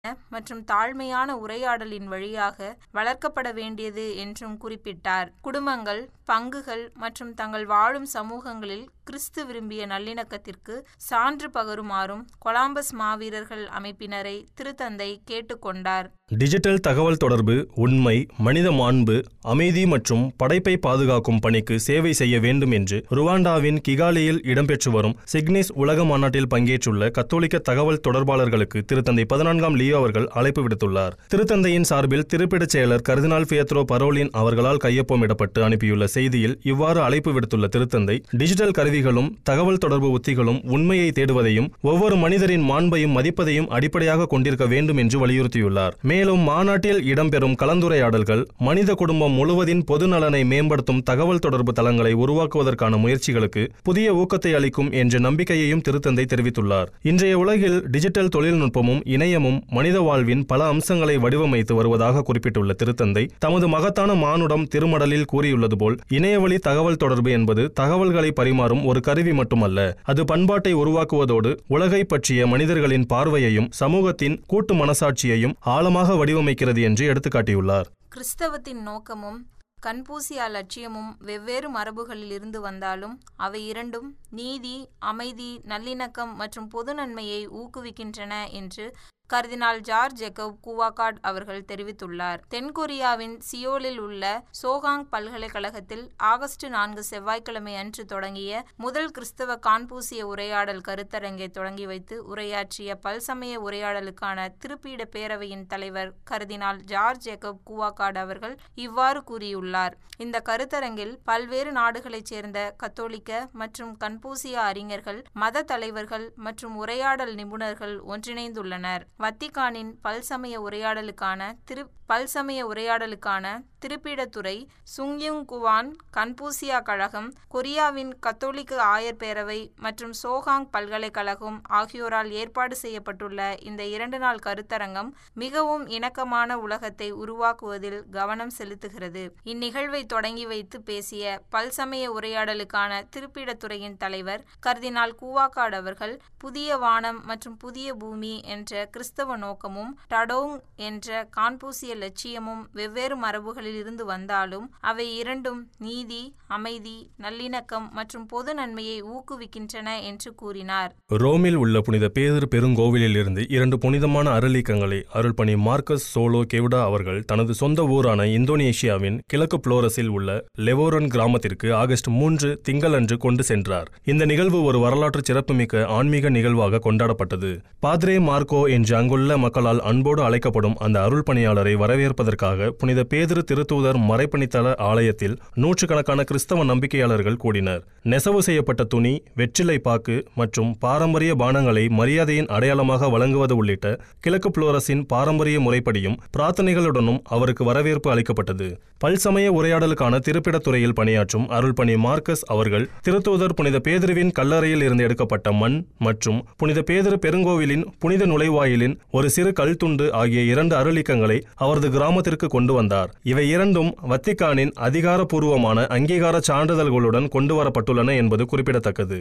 மற்றும் தாழ்மையான உரையாடலின் வழியாக வளர்க்கப்பட வேண்டியது என்றும் குறிப்பிட்டார் குடும்பங்கள் பங்குகள் மற்றும் தங்கள் வாழும் சமூகங்களில் கிறிஸ்து விரும்பிய நல்லிணக்கத்திற்கு சான்று பகருமாறும் கொலாம்பஸ் மாவீரர்கள் அமைப்பினரை திருத்தந்தை கேட்டுக்கொண்டார் டிஜிட்டல் தகவல் தொடர்பு உண்மை மனித மாண்பு அமைதி மற்றும் படைப்பை பாதுகாக்கும் பணிக்கு சேவை செய்ய வேண்டும் என்று ருவாண்டாவின் கிகாலியில் இடம்பெற்று வரும் சிக்னிஸ் உலக மாநாட்டில் பங்கேற்றுள்ள கத்தோலிக்க தகவல் தொடர்பாளர்களுக்கு திருத்தந்தை பதினான்காம் லியோ அவர்கள் அழைப்பு விடுத்துள்ளார் திருத்தந்தையின் சார்பில் திருப்பிடச் செயலர் கர்தினால் பியத்ரோ பரோலின் அவர்களால் கையொப்பமிடப்பட்டு அனுப்பியுள்ள செய்தியில் இவ்வாறு அழைப்பு விடுத்துள்ள திருத்தந்தை டிஜிட்டல் கருவிகளும் தகவல் தொடர்பு உத்திகளும் உண்மையை தேடுவதையும் ஒவ்வொரு மனிதரின் மாண்பையும் மதிப்பதையும் அடிப்படையாக கொண்டிருக்க வேண்டும் என்று வலியுறுத்தியுள்ளார் மேலும் மாநாட்டில் இடம்பெறும் கலந்துரையாடல்கள் மனித குடும்பம் முழுவதின் பொது நலனை மேம்படுத்தும் தகவல் தொடர்பு தளங்களை உருவாக்குவதற்கான முயற்சிகளுக்கு புதிய ஊக்கத்தை அளிக்கும் என்ற நம்பிக்கையையும் திருத்தந்தை தெரிவித்துள்ளார் இன்றைய உலகில் டிஜிட்டல் தொழில்நுட்பமும் இணையமும் மனித வாழ்வின் பல அம்சங்களை வடிவமைத்து வருவதாக குறிப்பிட்டுள்ள திருத்தந்தை தமது மகத்தான மானுடம் திருமடலில் கூறியுள்ளது போல் இணையவழி தகவல் தொடர்பு என்பது தகவல்களை பரிமாறும் ஒரு கருவி மட்டுமல்ல அது பண்பாட்டை உருவாக்குவதோடு உலகை பற்றிய மனிதர்களின் பார்வையையும் சமூகத்தின் கூட்டு மனசாட்சியையும் ஆழமாக வடிவமைக்கிறது என்று எடுத்துக்காட்டியுள்ளார் கிறிஸ்தவத்தின் நோக்கமும் கன்பூசியா லட்சியமும் வெவ்வேறு மரபுகளில் இருந்து வந்தாலும் அவை இரண்டும் நீதி அமைதி நல்லிணக்கம் மற்றும் பொது நன்மையை ஊக்குவிக்கின்றன என்று கர்தினால் ஜார்ஜ் ஜெக்கப் குவாகாட் அவர்கள் தெரிவித்துள்ளார் தென்கொரியாவின் சியோலில் உள்ள சோகாங் பல்கலைக்கழகத்தில் ஆகஸ்ட் நான்கு செவ்வாய்க்கிழமை அன்று தொடங்கிய முதல் கிறிஸ்தவ கான்பூசிய உரையாடல் கருத்தரங்கை தொடங்கி வைத்து உரையாற்றிய பல்சமய உரையாடலுக்கான திருப்பீட பேரவையின் தலைவர் கர்தினால் ஜார்ஜ் ஜேக்கப் குவாகாட் அவர்கள் இவ்வாறு கூறியுள்ளார் இந்த கருத்தரங்கில் பல்வேறு நாடுகளைச் சேர்ந்த கத்தோலிக்க மற்றும் கன்பூசிய அறிஞர்கள் மத தலைவர்கள் மற்றும் உரையாடல் நிபுணர்கள் ஒன்றிணைந்துள்ளனர் வத்திகானின் பல்சமய உரையாடலுக்கான திரு பல்சமய உரையாடலுக்கான திருப்பிடத்துறை சுங்யுங் குவான் கன்பூசியா கழகம் கொரியாவின் கத்தோலிக்க ஆயர் பேரவை மற்றும் சோகாங் பல்கலைக்கழகம் ஆகியோரால் ஏற்பாடு செய்யப்பட்டுள்ள இந்த இரண்டு நாள் கருத்தரங்கம் மிகவும் இணக்கமான உலகத்தை உருவாக்குவதில் கவனம் செலுத்துகிறது இந்நிகழ்வை தொடங்கி வைத்து பேசிய பல்சமய உரையாடலுக்கான திருப்பிடத்துறையின் தலைவர் கர்தினால் கூவாக்காட் அவர்கள் புதிய வானம் மற்றும் புதிய பூமி என்ற கிறிஸ்தவ நோக்கமும் டடோங் என்ற கான்பூசிய லட்சியமும் வெவ்வேறு மரபுகளில் இருந்து வந்தாலும் அவை இரண்டும் நீதி அமைதி நல்லிணக்கம் மற்றும் பொது நன்மையை ஊக்குவிக்கின்றன என்று கூறினார் ரோமில் உள்ள புனித பேதர் பெருங்கோவிலில் இருந்து இரண்டு புனிதமான அருளிக்கங்களை அருள்பணி மார்க்கஸ் சோலோ கெவ்டா அவர்கள் தனது சொந்த ஊரான இந்தோனேஷியாவின் கிழக்கு புளோரஸில் உள்ள லெவோரன் கிராமத்திற்கு ஆகஸ்ட் மூன்று திங்களன்று கொண்டு சென்றார் இந்த நிகழ்வு ஒரு வரலாற்று சிறப்புமிக்க ஆன்மீக நிகழ்வாக கொண்டாடப்பட்டது பாத்ரே மார்க்கோ என்று அங்குள்ள மக்களால் அன்போடு அழைக்கப்படும் அந்த அருள் பணியாளரை வரவேற்பதற்காக புனித பேதிரு திருத்தூதர் மறைப்பணித்தள ஆலயத்தில் நூற்றுக்கணக்கான கிறிஸ்தவ நம்பிக்கையாளர்கள் கூடினர் நெசவு செய்யப்பட்ட துணி வெற்றிலை பாக்கு மற்றும் பாரம்பரிய பானங்களை மரியாதையின் அடையாளமாக வழங்குவது உள்ளிட்ட கிழக்கு புளோரஸின் பாரம்பரிய முறைப்படியும் பிரார்த்தனைகளுடனும் அவருக்கு வரவேற்பு அளிக்கப்பட்டது பல்சமய உரையாடலுக்கான திருப்பிடத்துறையில் பணியாற்றும் அருள்பணி மார்க்கஸ் அவர்கள் திருத்தூதர் புனித பேதுருவின் கல்லறையில் இருந்து எடுக்கப்பட்ட மண் மற்றும் புனித பேதுரு பெருங்கோவிலின் புனித நுழைவாயிலின் ஒரு சிறு கல் துண்டு ஆகிய இரண்டு அருளிக்கங்களை அவரது கிராமத்திற்கு கொண்டு வந்தார் இவை இரண்டும் வத்திக்கானின் அதிகாரப்பூர்வமான அங்கீகார சான்றிதழ்களுடன் கொண்டு வரப்பட்டுள்ளன என்பது குறிப்பிடத்தக்கது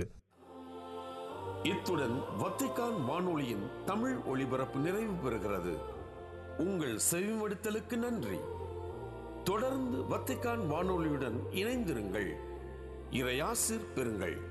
இத்துடன் வத்திக்கான் வானொலியின் தமிழ் ஒளிபரப்பு நிறைவு பெறுகிறது உங்கள் செவிமடுத்தலுக்கு நன்றி தொடர்ந்து வத்திக்கான் வானொலியுடன் இணைந்திருங்கள் இறையாசிர் பெறுங்கள்